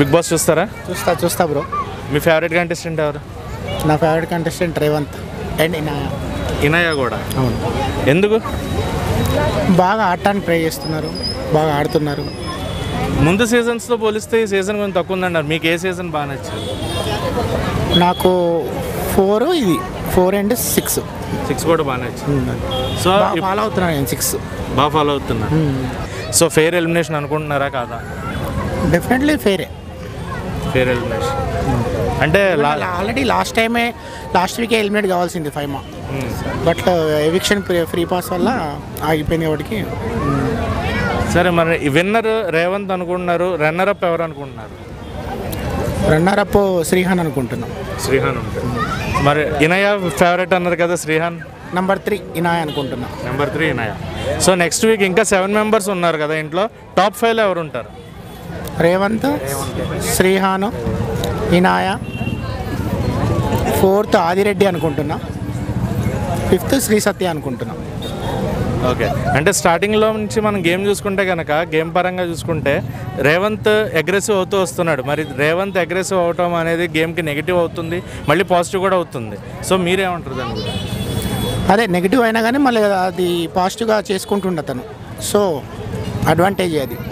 big boss చూస్తారా చూస్తా చూస్తా బ్రో మీ ఫేవరెట్ కంటెస్టెంట్ ఎవరు నా ఫేవరెట్ కంటెస్టెంట్ రేవంత్ అండ్ నా ఇనయ కూడా అవును ఎందుకు బాగా ఆడటానికి ట్రై చేస్తున్నారు బాగా ఆడుతున్నారు ముందు సీజన్స్తో పోలిస్తే ఈ సీజన్ కొంచెం తక్కువ ఉందన్నారు మీకు ఏ సీజన్ బాగా నచ్చింది నాకు ఫోర్ ఇది ఫోర్ అండ్ సిక్స్ సిక్స్ కూడా బాగా నచ్చింది సో బాగా ఫాలో అవుతున్నాను నేను సిక్స్ బాగా ఫాలో అవుతున్నా సో ఫెయిర్ ఎలిమినేషన్ అనుకుంటున్నారా కాదా డెఫినెట్లీ ఫేరే ఫెయిర్ ఎలిమినేషన్ అంటే లా ఆల్రెడీ లాస్ట్ టైమే లాస్ట్ వీకే ఎలిమినేట్ కావాల్సింది ఫైవ్ మా బట్ ఎవిక్షన్ ఫ్రీ పాస్ వల్ల ఆగిపోయింది కాబట్టి సరే మరి విన్నర్ రేవంత్ అనుకుంటున్నారు రన్నర్ అప్ ఎవరు అనుకుంటున్నారు రన్నర్ అప్ శ్రీహాన్ అనుకుంటున్నాం శ్రీహాన్ ఉంటారు మరి ఇనయ ఫేవరెట్ అన్నారు కదా శ్రీహాన్ నంబర్ త్రీ ఇనాయ్ అనుకుంటున్నాం number three Inaya so next week ఇంకా సెవెన్ మెంబర్స్ ఉన్నారు కదా ఇంట్లో టాప్ ఫైవ్లో ఎవరు ఉంటారు రేవంత్ శ్రీహాను ఇనాయ ఫోర్త్ ఆదిరెడ్డి అనుకుంటున్నా ఫిఫ్త్ శ్రీ సత్య అనుకుంటున్నాం ఓకే అంటే స్టార్టింగ్లో నుంచి మనం గేమ్ చూసుకుంటే కనుక గేమ్ పరంగా చూసుకుంటే రేవంత్ అగ్రెసివ్ అవుతూ వస్తున్నాడు మరి రేవంత్ అగ్రెసివ్ అవటం అనేది గేమ్కి నెగిటివ్ అవుతుంది మళ్ళీ పాజిటివ్ కూడా అవుతుంది సో మీరేమంటారు దాని గురించి అదే నెగిటివ్ అయినా కానీ మళ్ళీ అది పాజిటివ్గా చేసుకుంటుండ అతను సో అడ్వాంటేజ్ అది